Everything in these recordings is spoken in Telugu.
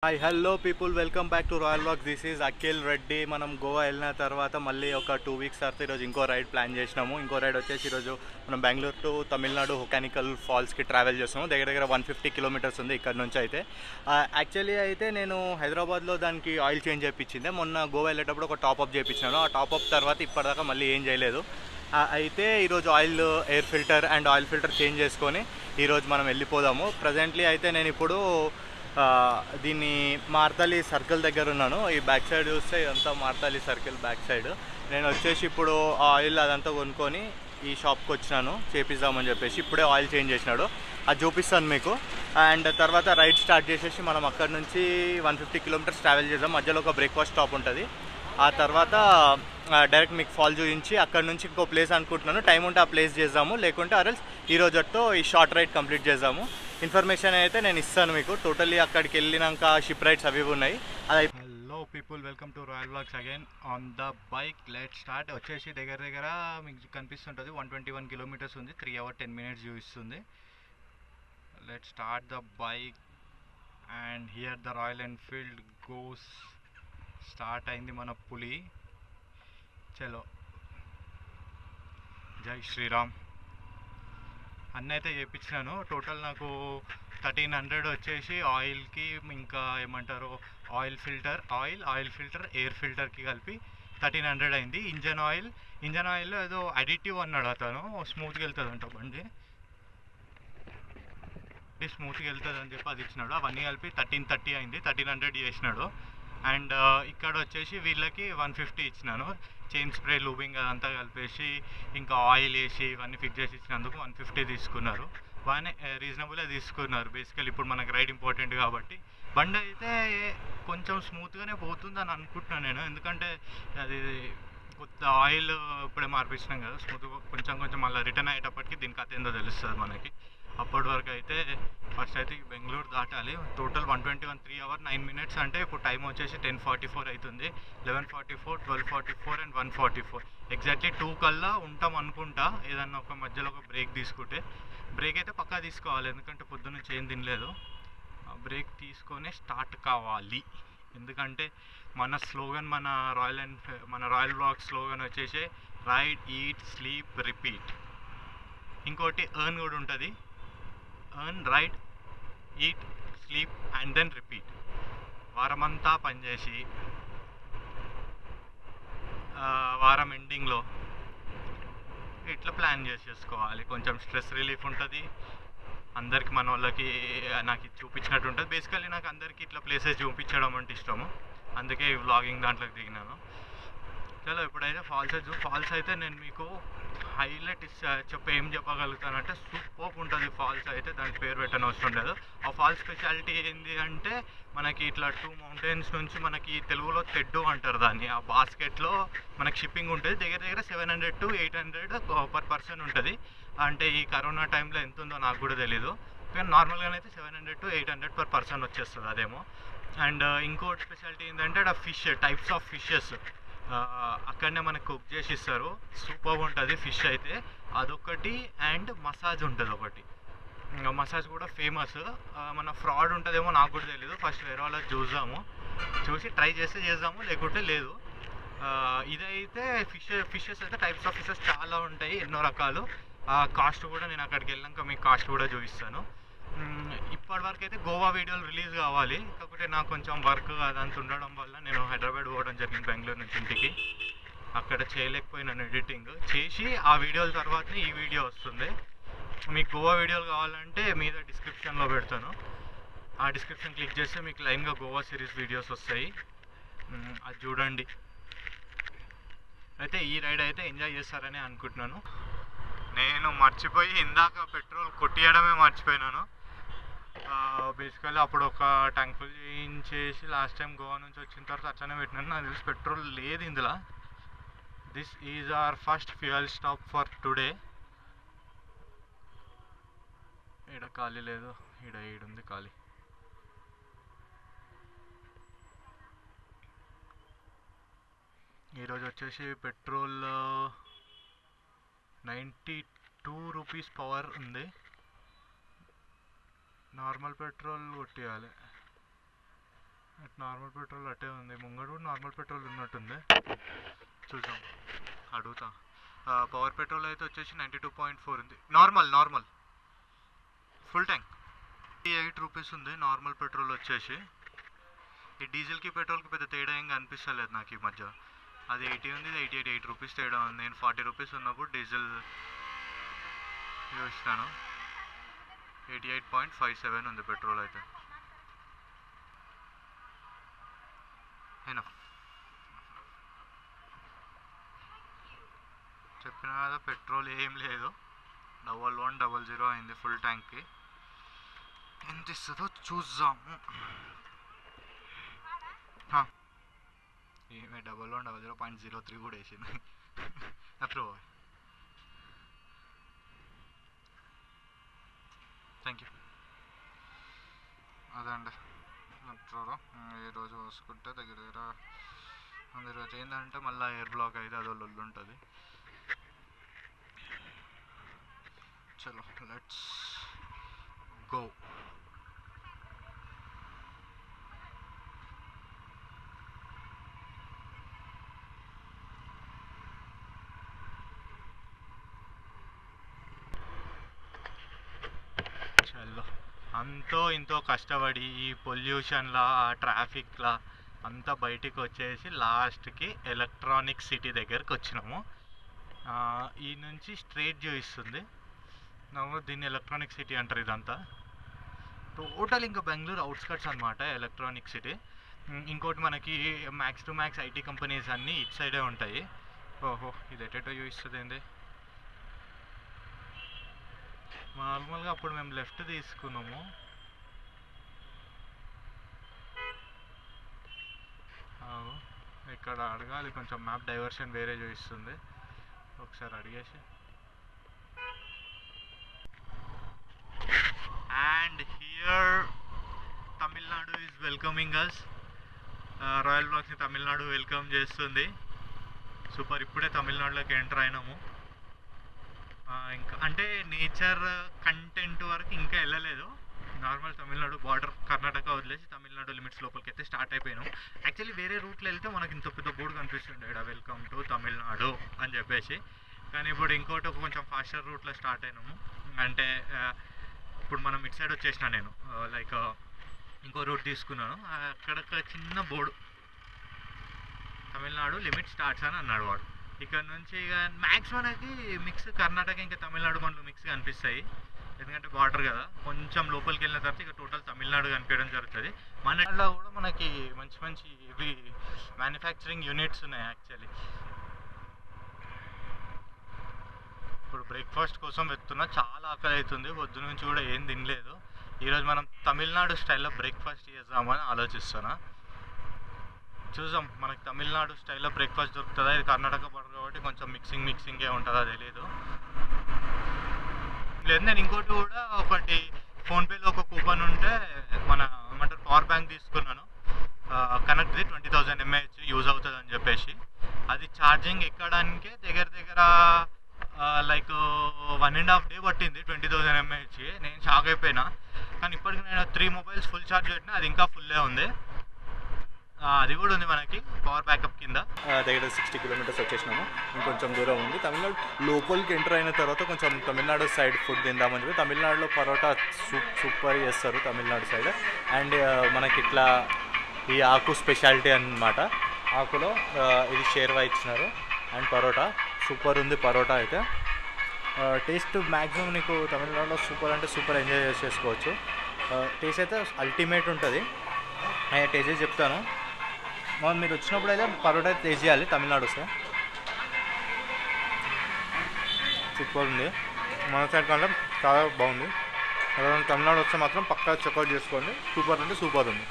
Hi hello people welcome back to Royal walk this is Akhil Reddy మనం గోవా వెళ్ళిన తర్వాత మళ్ళీ ఒక టూ వీక్స్ తర్వాత ఈరోజు ఇంకో రైడ్ ప్లాన్ చేసినాము ఇంకో రైడ్ వచ్చేసి ఈరోజు మనం బెంగళూరు టు తమిళనాడు హొకానికల్ ఫాల్స్కి ట్రావెల్ చేస్తున్నాము దగ్గర దగ్గర వన్ ఫిఫ్టీ కిలోమీటర్స్ ఉంది ఇక్కడ నుంచి అయితే యాక్చువల్లీ అయితే నేను హైదరాబాద్లో దానికి ఆయిల్ చేంజ్ చేయించింది మొన్న గోవా వెళ్ళేటప్పుడు ఒక టాప్అప్ చేయించినాను ఆ టాప్అప్ తర్వాత ఇప్పటిదాకా మళ్ళీ ఏం చేయలేదు ఆ, అయితే ఈరోజు oil air filter and oil filter change చేసుకొని ఈరోజు మనం వెళ్ళిపోదాము ప్రజెంట్లీ అయితే నేను ఇప్పుడు ఆ, దీన్ని మార్తాలి సర్కిల్ దగ్గర ఉన్నాను ఈ బ్యాక్ సైడ్ చూస్తే ఇదంతా మార్తాలి సర్కిల్ బ్యాక్ సైడ్ నేను వచ్చేసి ఇప్పుడు ఆ ఆయిల్ అదంతా కొనుక్కొని ఈ షాప్కి వచ్చినాను చేపిద్దామని చెప్పేసి ఇప్పుడే ఆయిల్ చేంజ్ చేసినాడు అది చూపిస్తాను మీకు అండ్ తర్వాత రైడ్ స్టార్ట్ చేసేసి మనం అక్కడ నుంచి వన్ ఫిఫ్టీ కిలోమీటర్స్ ట్రావెల్ చేద్దాం మధ్యలో ఒక బ్రేక్ఫాస్ట్ స్టాప్ ఉంటుంది ఆ తర్వాత ఆ, డైరెక్ట్ మీకు ఫాల్ చూపించి అక్కడ నుంచి ఇంకో ప్లేస్ అనుకుంటున్నాను టైం ఉంటే ఆ ప్లేస్ చేద్దాము లేకుంటే అరల్స్ ఈ రోజుతో ఈ షార్ట్ రైడ్ కంప్లీట్ చేద్దాము ఇన్ఫర్మేషన్ అయితే నేను ఇస్తాను మీకు టోటల్లీ అక్కడికి వెళ్ళినాక షిప్ రైడ్స్ అవి ఇవి ఉన్నాయి అది hello people welcome to Royal Blogs again on the bike let start వచ్చేసి దగ్గర దగ్గర మీకు కనిపిస్తుంటుంది వన్ ట్వంటీ వన్ కిలోమీటర్స్ ఉంది త్రీ అవర్ టెన్ మినిట్స్ చూపిస్తుంది let start the bike and here the Royal Enfield goes start అయింది మన పులి చలో జై శ్రీరామ్ అన్నీ అయితే చేయించినాను టోటల్ నాకు థర్టీన్ హండ్రెడ్ వచ్చేసి ఆయిల్కి ఇంకా ఏమంటారు oil filter oil oil filter air ఫిల్టర్కి కలిపి థర్టీన్ హండ్రెడ్ అయింది ఇంజన్ ఆయిల్ ఇంజన్ ఆయిల్ ఏదో అడిటివ్ అన్నాడు అతను స్మూత్గా వెళ్తుంది అంట బండి ఇది స్మూత్గా వెళ్తుంది అని చెప్పి అది ఇచ్చినాడు అవన్నీ కలిపి థర్టీన్ థర్టీ అయింది థర్టీన్ హండ్రెడ్ చేసినాడు అండ్ ఇక్కడ వచ్చేసి వీళ్ళకి వన్ ఫిఫ్టీ ఇచ్చినాను చైన్ స్ప్రే లూబింగ్ అదంతా కలిపేసి ఇంకా ఆయిల్ వేసి ఇవన్నీ ఫిక్స్ చేసి ఇచ్చినందుకు వన్ ఫిఫ్టీ తీసుకున్నారు బాగానే రీజనబుల్గా తీసుకున్నారు బేసికల్ ఇప్పుడు మనకు రైడ్ ఇంపార్టెంట్ కాబట్టి బండి అయితే కొంచెం స్మూత్గానే పోతుందని అనుకుంటున్నాను నేను ఎందుకంటే అది కొత్త ఆయిల్ ఇప్పుడే మార్పించినాం కదా స్మూత్ కొంచెం కొంచెం మళ్ళీ రిటర్న్ అయ్యేటప్పటికి దీని కథ ఏందో తెలుస్తుంది మనకి అప్పటి వరకు అయితే ఫస్ట్ అయితే ఈ బెంగళూరు దాటాలి total one twenty one three hour nine minutes అంటే ఇప్పుడు టైం వచ్చేసి టెన్ ఫార్టీ ఫోర్ అవుతుంది eleven forty four twelve forty four and one forty four exactly two కల్లా ఉంటాం అనుకుంటా ఏదన్నా ఒక మధ్యలో ఒక బ్రేక్ తీసుకుంటే బ్రేక్ అయితే పక్కా తీసుకోవాలి ఎందుకంటే పొద్దున్న ఏం తినలేదు బ్రేక్ తీసుకొని స్టార్ట్ కావాలి ఎందుకంటే మన స్లోగన్ మన రాయల్ అండ్ మన రాయల్ బ్లాక్ స్లోగన్ వచ్చేసి రైడ్ ఈట్ స్లీప్ రిపీట్ ఇంకోటి ఎర్న్ కూడా ఉంటుంది earn ride eat sleep and then repeat వారమంతా పనిచేసి ఆ, వారం ఎండింగ్లో ఇట్లా ప్లాన్ చేసేసుకోవాలి కొంచెం స్ట్రెస్ రిలీఫ్ ఉంటుంది అందరికి మన వాళ్ళకి నాకు ఇది చూపించినట్టు ఉంటుంది బేసికల్లీ నాకు అందరికీ ఇట్లా ప్లేసెస్ చూపించడం అంటే ఇష్టము అందుకే ఈ వ్లాగింగ్ దాంట్లోకి దిగినాను చలో ఇప్పుడైతే ఫాల్స్ చూ ఫాల్స్ అయితే నేను మీకు హైలైట్ చెప్ప ఏం చెప్పగలుగుతానంటే సూపర్ ఉంటుంది ఫాల్స్ అయితే దానికి పేరు పెట్టని అవసరం లేదు ఆ ఫాల్స్ స్పెషాలిటీ ఏంటి అంటే మనకి ఇట్లా టూ మౌంటైన్స్ నుంచి మనకి తెలుగులో తెడ్డు అంటారు దాన్ని ఆ బాస్కెట్లో మనకి షిప్పింగ్ ఉంటుంది దగ్గర దగ్గర seven hundred to eight hundred per person ఉంటుంది అంటే ఈ కరోనా టైంలో ఎంత ఉందో నాకు కూడా తెలీదు కానీ నార్మల్గానే అయితే seven hundred to eight hundred per person వచ్చేస్తుంది అదేమో అండ్ ఇంకోటి స్పెషాలిటీ ఏంటంటే అక్కడ ఫిష్ టైప్స్ ఆఫ్ ఫిషెస్ అక్కడనే మనకు కుక్ చేసి ఇస్తారు సూపర్ ఉంటుంది ఫిష్ అయితే అదొకటి అండ్ మసాజ్ ఉంటుంది ఒకటి ఇంకా మసాజ్ కూడా ఫేమస్ మన ఫ్రాడ్ ఉంటుందేమో నాకు కూడా తెలియదు ఫస్ట్ వేరే వాళ్ళకి చూద్దాము చూసి ట్రై చేస్తే చేద్దాము లేకుంటే లేదు ఆ, ఇదైతే ఫిష్ ఫిషెస్ అయితే టైప్స్ ఆఫ్ ఫిషెస్ చాలా ఉంటాయి ఎన్నో రకాలు కాస్ట్ కూడా నేను అక్కడికి వెళ్ళాక మీకు కాస్ట్ కూడా చూపిస్తాను మ్మ్, ఇప్పటి వరకు అయితే గోవా వీడియోలు రిలీజ్ కావాలి కాకపోతే నాకు కొంచెం వర్క్ అదంతా ఉండడం వల్ల నేను హైదరాబాద్ పోవడం జరిగింది బెంగళూరు నుంచి ఇంటికి అక్కడ చేయలేకపోయినాను ఎడిటింగ్ చేసి ఆ వీడియోల తర్వాతనే ఈ వీడియో వస్తుంది మీకు గోవా వీడియోలు కావాలంటే మీద డిస్క్రిప్షన్లో పెడతాను ఆ డిస్క్రిప్షన్ క్లిక్ చేస్తే మీకు లైన్గా గోవా సిరీస్ వీడియోస్ వస్తాయి మ్మ్, అది చూడండి అయితే ఈ రైడ్ అయితే ఎంజాయ్ చేస్తారని అనుకుంటున్నాను నేను మర్చిపోయి ఇందాక పెట్రోల్ కొట్టియడమే మర్చిపోయినాను బేసికల్లీ అప్పుడు ఒక ట్యాంక్ ఫుల్ చేయించేసి లాస్ట్ టైం గోవా నుంచి వచ్చిన తర్వాత అట్లనే పెట్టినాను నాకు తెలిసి పెట్రోల్ లేదు ఇందులో this is our first fuel stop for today ఈడ ఖాళీ లేదు ఈడ ఈడుంది ఖాళీ ఈరోజు వచ్చేసి petrol ninety two rupees power ఉంది నార్మల్ పెట్రోల్ కొట్టేయాలి నార్మల్ పెట్రోల్ అట్టే ఉంది ముంగడు కూడా నార్మల్ పెట్రోల్ ఉన్నట్టుంది చూద్దాం అడుగుతా పవర్ పెట్రోల్ అయితే వచ్చేసి నైంటీ టూ పాయింట్ ఫోర్ ఉంది normal normal full tank eight rupees ఉంది నార్మల్ పెట్రోల్ వచ్చేసి ఈ డీజిల్కి పెట్రోల్కి పెద్ద తేడా ఏం కనిపిస్తలేదు నాకు ఈ మధ్య అది ఎయిటీ ఉంది ఇది ఎయిటీ ఎయిట్ ఎయిట్ రూపీస్ తేడా ఉంది నేను ఫార్టీ రూపీస్ ఉన్నప్పుడు డీజిల్ చూసినాను eighty eight point five seven ఉంది పెట్రోల్ అయితే ఎనఫ్ చెప్పిన కదా పెట్రోల్ ఏం లేదు డబల్ వన్ డబల్ జీరో అయింది ఫుల్ ట్యాంక్కి ఎంత ఇస్తుందో చూద్దాము హా. ఏమే double one double zero point zero three కూడా వేసింది అప్రూవ్ థ్యాంక్ యూ అదండి పెట్రోల్ ఈరోజు పోసుకుంటే దగ్గర దగ్గర ఈరోజు ఏంటంటే మళ్ళీ ఎయిర్ బ్లాక్ అయితే అదో లొల్లు ఉంటుంది చలో లెట్స్ గో చలో అంతో ఇంతో కష్టపడి ఈ పొల్యూషన్లా ట్రాఫిక్లా అంతా బయటికి వచ్చేసి లాస్ట్కి ఎలక్ట్రానిక్ సిటీ దగ్గరికి వచ్చినాము ఆ, ఈ నుంచి స్ట్రేట్ చూపిస్తుంది నవ్వు దీన్ని ఎలక్ట్రానిక్ సిటీ అంటారు ఇదంతా టోటల్ ఇంకా బెంగళూరు అవుట్స్కట్స్ అనమాట ఎలక్ట్రానిక్ సిటీ ఉమ్, ఇంకోటి మనకి max to max IT companies అన్నీ ఇటు సైడే ఉంటాయి ఓహో ఇది ఎటెటో చూపిస్తుంది ఏంది నార్మల్గా అప్పుడు మేము లెఫ్ట్ తీసుకున్నాము ఆగు. ఇక్కడ అడగాలి కొంచెం మ్యాప్ డైవర్షన్ వేరే చూపిస్తుంది ఒకసారి అడిగేసి and here Tamil Nadu is welcoming us Royal బ్లాక్స్ని తమిళనాడు వెల్కమ్ చేస్తుంది సూపర్ ఇప్పుడే తమిళనాడులోకి ఎంటర్ అయినాము ఆ, ఇంకా అంటే నేచర్ కంటెంట్ వరకు ఇంకా వెళ్ళలేదు నార్మల్ తమిళనాడు బార్డర్ కర్ణాటక వదిలేసి తమిళనాడు లిమిట్స్ లోపలికి అయితే స్టార్ట్ అయిపోయినాం యాక్చువల్లీ వేరే రూట్లో వెళ్తే మనకి ఇంత పెద్ద బోర్డు కనిపిస్తుండే ఇక్కడ వెల్కమ్ టు తమిళనాడు అని చెప్పేసి కానీ ఇప్పుడు ఇంకోటి ఒక కొంచెం ఫాస్టర్ రూట్లో స్టార్ట్ అయినాము అంటే ఆ, ఇప్పుడు మనం ఇటు సైడ్ వచ్చేసిన నేను లైక్ ఇంకో రూట్ తీసుకున్నాను అక్కడ ఒక చిన్న బోర్డు తమిళనాడు లిమిట్ స్టార్ట్స్ అని అన్నాడు వాడు ఇక్కడ నుంచి ఇక మ్యాక్స్ మనకి మిక్స్ కర్ణాటక ఇంకా తమిళనాడు బండ్లు మిక్స్ కనిపిస్తాయి ఎందుకంటే బార్డర్ కదా కొంచెం లోపలికి వెళ్ళిన తర్వాత ఇక టోటల్ తమిళనాడు కనిపించడం జరుగుతుంది మన దాంట్లో కూడా మనకి మంచి మంచి ఇవి మ్యానుఫ్యాక్చరింగ్ యూనిట్స్ ఉన్నాయి యాక్చువల్లీ ఇప్పుడు బ్రేక్ఫాస్ట్ కోసం వెళ్తున్నా చాలా ఆకలి అవుతుంది పొద్దు నుంచి కూడా ఏం తినలేదు ఈరోజు మనం తమిళనాడు స్టైల్లో బ్రేక్ఫాస్ట్ చేద్దామని ఆలోచిస్తున్నా చూద్దాం మనకి తమిళనాడు స్టైల్లో బ్రేక్ఫాస్ట్ దొరుకుతుందా ఇది కర్ణాటక పడదు కాబట్టి కొంచెం మిక్సింగ్ మిక్సింగే ఉంటుందా తెలియదు లేదు నేను ఇంకోటి కూడా ఒకటి ఫోన్పేలో ఒక కూపన్ ఉంటే మన ఏమంటారు పవర్ బ్యాంక్ తీసుకున్నాను కనెక్ట్ది ట్వంటీ థౌజండ్ ఎంఏహెచ్ యూజ్ అవుతుంది అని చెప్పేసి అది ఛార్జింగ్ ఎక్కడానికే దగ్గర దగ్గర like one and half day పట్టింది ట్వంటీ థౌజండ్ ఎంఏహెచ్ నేను షాక్ అయిపోయినా కానీ ఇప్పటికి నేను త్రీ మొబైల్స్ ఫుల్ ఛార్జ్ పెట్టినా అది ఇంకా ఫుల్లే ఉంది ఆ, అది కూడా ఉంది మనకి పవర్ బ్యాకప్ కింద ఆ, దగ్గర సిక్స్టీ కిలోమీటర్స్ వచ్చేసినాము ఇంకొంచెం దూరం ఉంది తమిళనాడు లోపలికి ఎంటర్ అయిన తర్వాత కొంచెం తమిళనాడు సైడ్ ఫుడ్ తిందామని చెప్పి తమిళనాడులో పరోటా సూప్ సూపర్ చేస్తారు తమిళనాడు సైడ్ అండ్ ఆ, మనకి ఇట్లా ఈ ఆకు స్పెషాలిటీ అన్నమాట ఆకులో ఆ, ఇది షేర్వా ఇచ్చినారు అండ్ పరోటా సూపర్ ఉంది పరోటా అయితే టేస్ట్ మ్యాక్సిమం నీకు తమిళనాడులో సూపర్ అంటే సూపర్ ఎంజాయ్ చేసుకోవచ్చు టేస్ట్ అయితే అల్టిమేట్ ఉంటుంది టేస్ట్ చేసి చెప్తాను మరి మీరు వచ్చినప్పుడు అయితే పరోటా టేస్ట్ చేయాలి తమిళనాడు వస్తే సూపర్ ఉంది మన సైడ్ కంటే చాలా బాగుంది ఎవరైనా తమిళనాడు వస్తే మాత్రం పక్కా చెక్అవుట్ చేసుకోండి సూపర్ అంటే సూపర్ ఉంది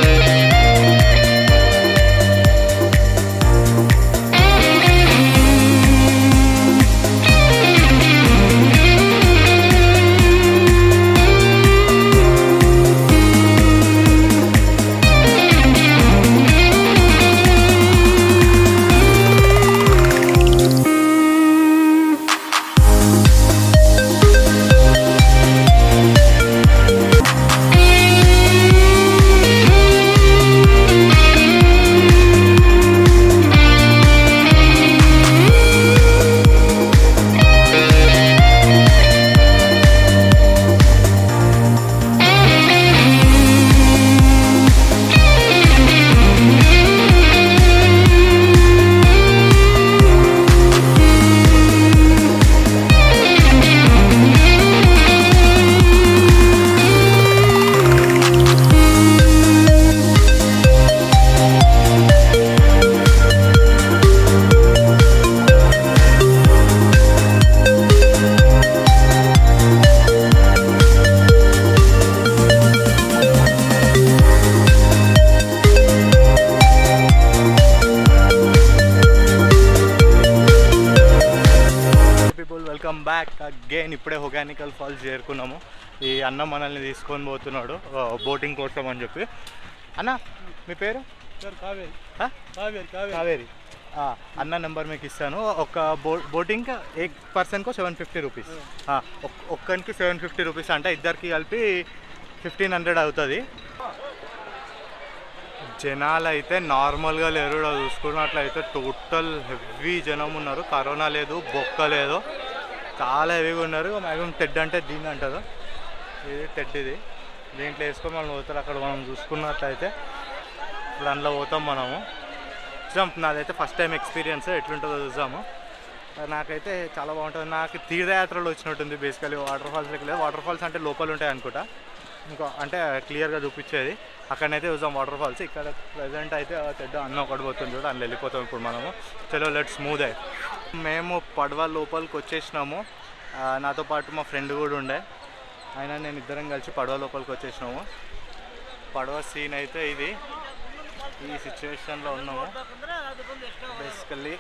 Thank వెల్కమ్ బ్యాక్ అగైన్ ఇప్పుడే హొగానికల్ ఫాల్స్ చేరుకున్నాము ఈ అన్న మనల్ని తీసుకొని పోతున్నాడు బోటింగ్ కోసం అని చెప్పి అన్న మీ పేరు కావేరి ఆ? కావేరి కావేరి కావేరి ఆ, అన్న నెంబర్ మీకు ఇస్తాను ఒక బో బోటింగ్ ఏ పర్సన్కు సెవెన్ ఫిఫ్టీ రూపీస్ ఒక్కరికి సెవెన్ ఫిఫ్టీ రూపీస్ అంటే ఇద్దరికి కలిపి ఫిఫ్టీన్ హండ్రెడ్ అవుతుంది జనాలు అయితే నార్మల్గా లేరు ఈడ చూసుకున్నట్లయితే టోటల్ హెవీ జనం ఉన్నారు కరోనా లేదు బొక్క లేదు చాలా హెవీగా ఉన్నారు మ్యాక్సిమం టెడ్ అంటే దీని అంటారు ఇది టెడ్ ఇది దీంట్లో వేసుకొని మనం పోతారు అక్కడ మనం చూసుకున్నట్లయితే ఇప్పుడు అందులో పోతాం మనము చూద్దాం నాదైతే ఫస్ట్ టైం ఎక్స్పీరియన్స్ ఎట్లుంటుందో చూద్దాము నాకైతే చాలా బాగుంటుంది నాకు తీర్థయాత్రలో వచ్చినట్టుంది బేసికలీ వాటర్ ఫాల్స్ లేదు వాటర్ ఫాల్స్ అంటే లోపల ఉంటాయి అనుకుంటా ఇంకా అంటే క్లియర్గా చూపించేది అక్కడనైతే చూద్దాం వాటర్ ఫాల్స్ ఇక్కడ ప్రజెంట్ అయితే ఆ చెడ్డ అన్న ఒకటి పోతుంది చూడ అందులో వెళ్ళిపోతాం ఇప్పుడు మనము చలో లెట్ స్మూత్ అయ్యి మేము పడవ లోపలికి వచ్చేసినాము ఆ, నాతో పాటు మా ఫ్రెండ్ కూడా ఉండే ఆయన నేను ఇద్దరం కలిసి పడవ లోపలికి వచ్చేసినాము పడవ సీన్ అయితే ఇది ఈ సిచ్యువేషన్లో ఉన్నాము బేసికల్లీ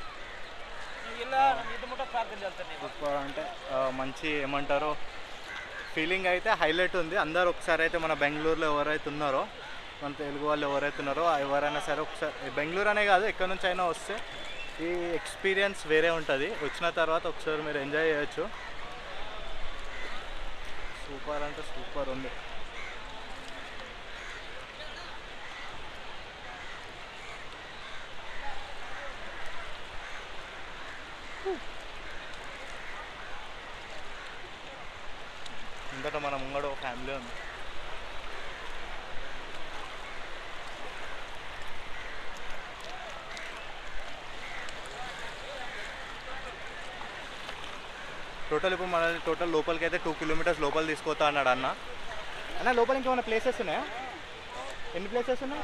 సూపర్ అంటే ఆ, మంచి ఏమంటారో ఫీలింగ్ అయితే హైలైట్ ఉంది అందరు ఒకసారి అయితే మన బెంగళూరులో ఎవరైతే ఉన్నారో మన తెలుగు వాళ్ళు ఎవరైతే ఉన్నారో ఎవరైనా సరే ఒకసారి బెంగళూరు అనే కాదు ఎక్కడి నుంచి అయినా వస్తే ఈ ఎక్స్పీరియన్స్ వేరే ఉంటుంది వచ్చిన తర్వాత ఒకసారి మీరు ఎంజాయ్ చేయొచ్చు సూపర్ అంటే సూపర్ ఉంది ఇంతట మన ముంగడ ఒక ఫ్యామిలీ ఉంది టోటల్ ఇప్పుడు మన టోటల్ లోపలికి అయితే టూ కిలోమీటర్స్ లోపల తీసుకుపోతా అన్నాడు అన్న అన్న లోపల ఇంకేమైనా ప్లేసెస్ ఉన్నాయా ఎన్ని ప్లేసెస్ ఉన్నాయి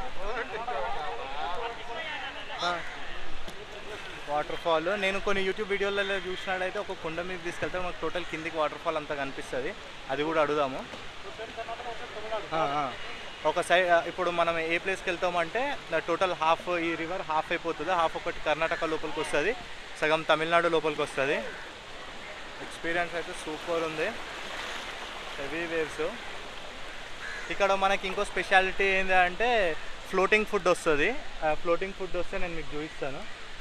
వాటర్ ఫాల్ నేను కొన్ని యూట్యూబ్ వీడియోలలో చూసినట్టయితే ఒక కొండ మీద తీసుకెళ్తే మనకు టోటల్ కిందికి వాటర్ ఫాల్ అంతా కనిపిస్తుంది అది కూడా అడుగుదాము ఆ, ఆ. ఒక సైడ్ ఇప్పుడు మనం ఏ ప్లేస్కి వెళ్తామంటే టోటల్ హాఫ్ ఈ రివర్ హాఫ్ అయిపోతుంది హాఫ్ ఒకటి కర్ణాటక లోపలికి వస్తుంది సగం తమిళనాడు లోపలికి వస్తుంది ఎక్స్పీరియన్స్ అయితే సూపర్ ఉంది హెవీ వేవ్స్ ఇక్కడ మనకి ఇంకో స్పెషాలిటీ ఏంటి అంటే ఫ్లోటింగ్ ఫుడ్ వస్తుంది ఫ్లోటింగ్ ఫుడ్ వస్తే నేను మీకు చూపిస్తాను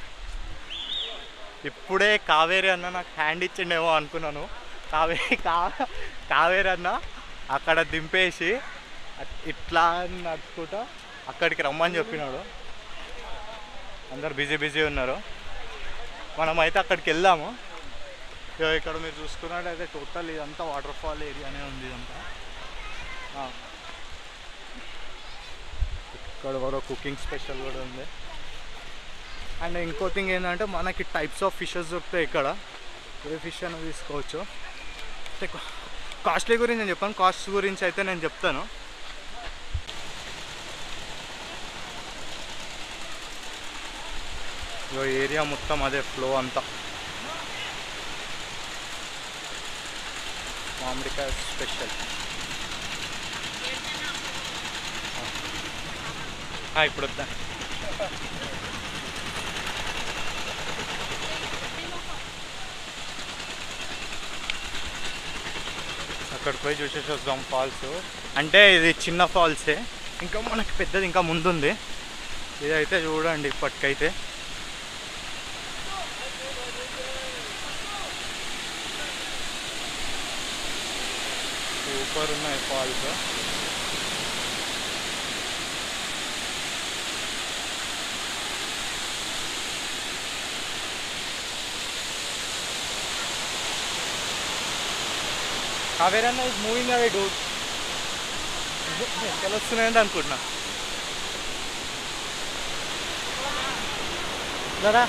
ఇప్పుడే కావేరి అన్న నాకు హ్యాండ్ ఇచ్చిండేమో అనుకున్నాను కావేరి కా కావేరి అన్న అక్కడ దింపేసి అట్- ఇట్లా అని నడుచుకుంటా అక్కడికి రమ్మని చెప్పినాడు అందరు బిజీ బిజీ ఉన్నారు మనం అయితే అక్కడికి వెళ్దాము ఇగో ఇక్కడ మీరు చూసుకున్నట్టయితే టోటల్ ఇదంతా వాటర్ ఫాల్ ఏరియానే ఉంది ఇదంతా ఆ. ఇక్కడ కూడా కుకింగ్ స్పెషల్ కూడా ఉంది అండ్ ఇంకో థింగ్ ఏంటంటే మనకి టైప్స్ ఆఫ్ ఫిషెస్ దొరుకుతాయి ఇక్కడ ఏ ఫిష్ అయినా తీసుకోవచ్చు అంటే కాస్ట్లీ గురించి నేను చెప్పాను కాస్ట్ గురించి అయితే నేను చెప్తాను ఇగో ఏరియా మొత్తం అదే ఫ్లో అంతా మామిడికాయ స్పెషల్ ఇప్పుడు వద్దా అక్కడికి పోయి చూసేసి వద్దాం ఫాల్స్ అంటే ఇది చిన్న ఫాల్సే ఇంకా మనకి పెద్దది ఇంకా ముందుంది ఇదైతే చూడండి ఇప్పటికైతే సూపర్ ఉన్నాయి ఫాల్స్ కావేరీ అన్న ఇస్ మూవింగ్ అవే డూడ్ తెలుస్తున్నాయండి అనుకుంటున్నా దాదా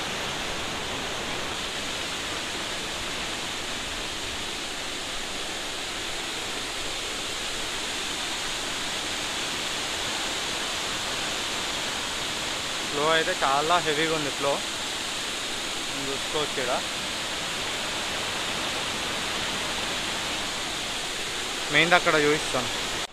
ఫ్లో అయితే చాలా హెవీగా ఉంది ఫ్లో చూసుకోవచ్చు ఇక్కడ మెయిన్ అక్కడ చూపిస్తాను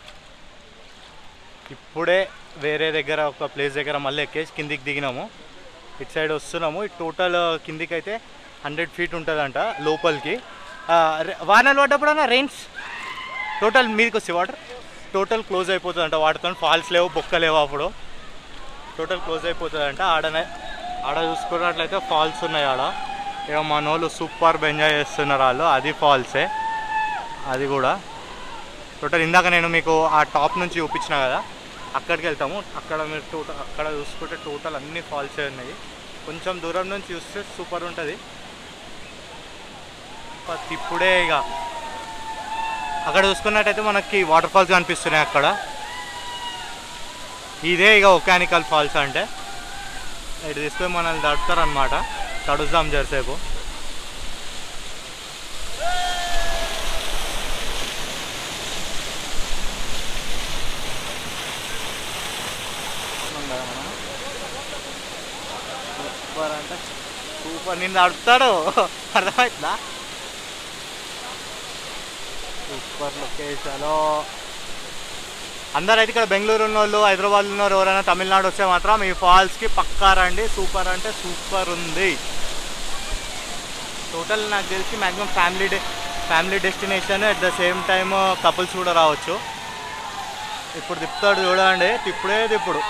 ఇప్పుడే వేరే దగ్గర ఒక ప్లేస్ దగ్గర మళ్ళీ ఎక్కేసి కిందికి దిగినాము ఇటు సైడ్ వస్తున్నాము ఈ టోటల్ కిందికి అయితే హండ్రెడ్ ఫీట్ ఉంటుందంట లోపలికి ఆ, రె- వానలు పడ్డప్పుడన్నా రెయిన్స్ టోటల్ మీదకి వస్తాయి వాటర్ టోటల్ క్లోజ్ అయిపోతుంది అంట వాటితో ఫాల్స్ లేవు బొక్క లేవు అప్పుడు టోటల్ క్లోజ్ అయిపోతుంది అంట ఆడనే ఆడ చూసుకున్నట్లయితే ఫాల్స్ ఉన్నాయి ఆడ ఇక మన వాళ్ళు సూపర్ ఎంజాయ్ చేస్తున్నారు వాళ్ళు అది ఫాల్సే అది కూడా టోటల్ ఇందాక నేను మీకు ఆ టాప్ నుంచి చూపించిన కదా అక్కడికి వెళ్తాము అక్కడ మీరు టోటల్ అక్కడ చూసుకుంటే టోటల్ అన్ని ఫాల్సే ఉన్నాయి కొంచెం దూరం నుంచి చూస్తే సూపర్ ఉంటుంది ఇప్పుడే ఇక అక్కడ చూసుకున్నట్టయితే మనకి వాటర్ ఫాల్స్ కనిపిస్తున్నాయి అక్కడ ఇదే ఇక ఒకానికల్ ఫాల్స్ అంటే ఇటు తీసుకొని మనల్ని తడుతారు అనమాట తడుస్తాం జరసేపు సూపర్ అంటే సూపర్ నిన్ను అడుగుతాడు అర్థమవుతుందా సూపర్ లొకేషన్ అందరైతే ఇక్కడ బెంగళూరు ఉన్న వాళ్ళు హైదరాబాద్ ఉన్నారు ఎవరైనా తమిళనాడు వస్తే మాత్రం ఈ ఫాల్స్కి పక్కా రండి సూపర్ అంటే సూపర్ ఉంది టోటల్ నాకు తెలిసి maximum family day family destination at the same time couples కూడా రావచ్చు ఇప్పుడు తిప్పుతాడు చూడండి తిప్పుడే తిప్పుడు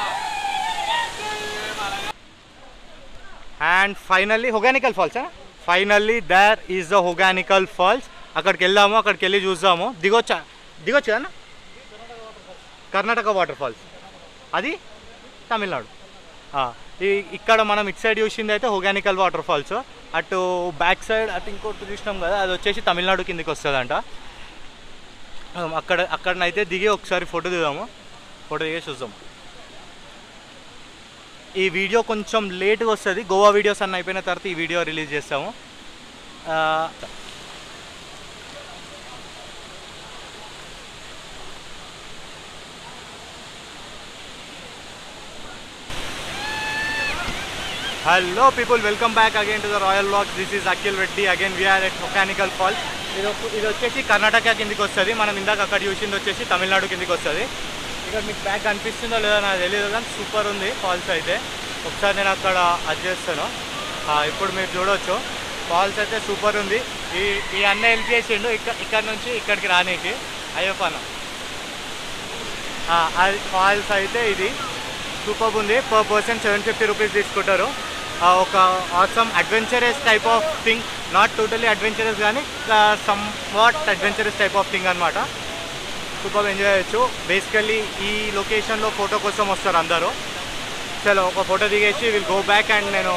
and finally Hogenakkal falls finally there is the Hogenakkal falls అక్కడికి వెళ్దాము అక్కడికి వెళ్ళి చూద్దాము దిగొచ్చా దిగొచ్చు కదా కర్ణాటక వాటర్ ఫాల్స్ అది తమిళనాడు ఆ, ఈ ఇక్కడ మనం ఇటు సైడ్ చూసింది అయితే హొగానికల్ వాటర్ ఫాల్స్ అటు బ్యాక్ సైడ్ అటు ఇంకోటి చూసినాం కదా అది వచ్చేసి తమిళనాడు కిందకి వస్తుందంట ఆ, అక్కడ అక్కడనైతే దిగి ఒకసారి ఫోటో దిగాము ఫోటో దిగేసి చూద్దాం ఈ వీడియో కొంచెం లేట్గా వస్తుంది గోవా వీడియోస్ అన్న అయిపోయిన తర్వాత ఈ వీడియో రిలీజ్ చేస్తాము ఆ, hello people welcome back again to the royal walk this is Akhil Reddy again we are at mechanical falls ఇది ఒక- ఇది వచ్చేసి కర్ణాటక కిందికి వస్తుంది మనం ఇందాక అక్కడ చూసింది వచ్చేసి తమిళనాడు కిందికి వస్తుంది ఇక్కడ మీకు బ్యాక్ కనిపిస్తుందో లేదో నాకు తెలియదు కానీ సూపర్ ఉంది ఫాల్స్ అయితే ఒకసారి నేను అక్కడ అది చేస్తాను ఆ, ఇప్పుడు మీరు చూడవచ్చు ఫాల్స్ అయితే సూపర్ ఉంది ఈ ఈ అన్న హెల్ప్ చేసిండు ఇక్కడ ఇక్కడ నుంచి ఇక్కడికి రానీకి అయ్యప్ప అన్న ఆ, అది ఫాల్స్ అయితే ఇది సూపర్ ఉంది per person seven fifty rupees తీసుకుంటారు ఆ, ఒక awesome adventurous type of thing not totally adventurous కానీ somewhat adventurous type of thing అనమాట సూపర్ ఎంజాయ్ చేయొచ్చు బేసికల్లీ ఈ లొకేషన్లో ఫోటో కోసం వస్తారు అందరూ చలో ఒక ఫోటో దిగేసి విల్ గో బ్యాక్ అండ్ నేను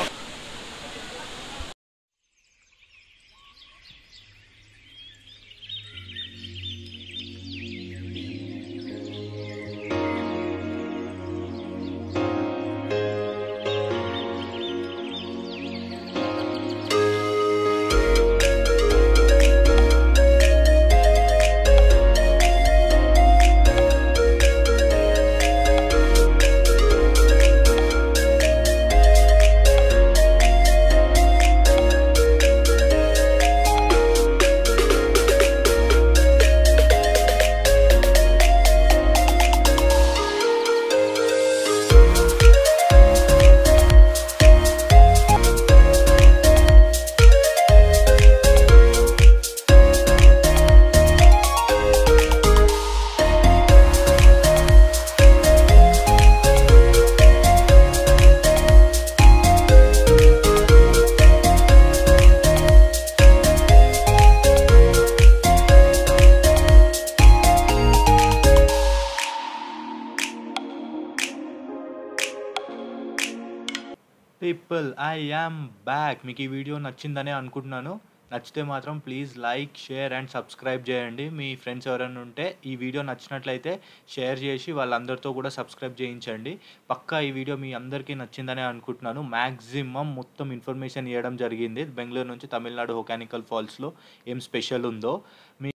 పీపుల్ ఐ యామ్ బ్యాక్ మీకు ఈ వీడియో నచ్చిందనే అనుకుంటున్నాను నచ్చితే మాత్రం please like share and subscribe చేయండి మీ ఫ్రెండ్స్ ఎవరైనా ఉంటే ఈ వీడియో నచ్చినట్లయితే షేర్ చేసి వాళ్ళందరితో కూడా సబ్స్క్రైబ్ చేయించండి పక్కా ఈ వీడియో మీ అందరికీ నచ్చిందనే అనుకుంటున్నాను మ్యాక్సిమం మొత్తం ఇన్ఫర్మేషన్ ఇవ్వడం జరిగింది బెంగళూరు నుంచి తమిళనాడు హొకానికల్ ఫాల్స్లో ఏం స్పెషల్ ఉందో మీ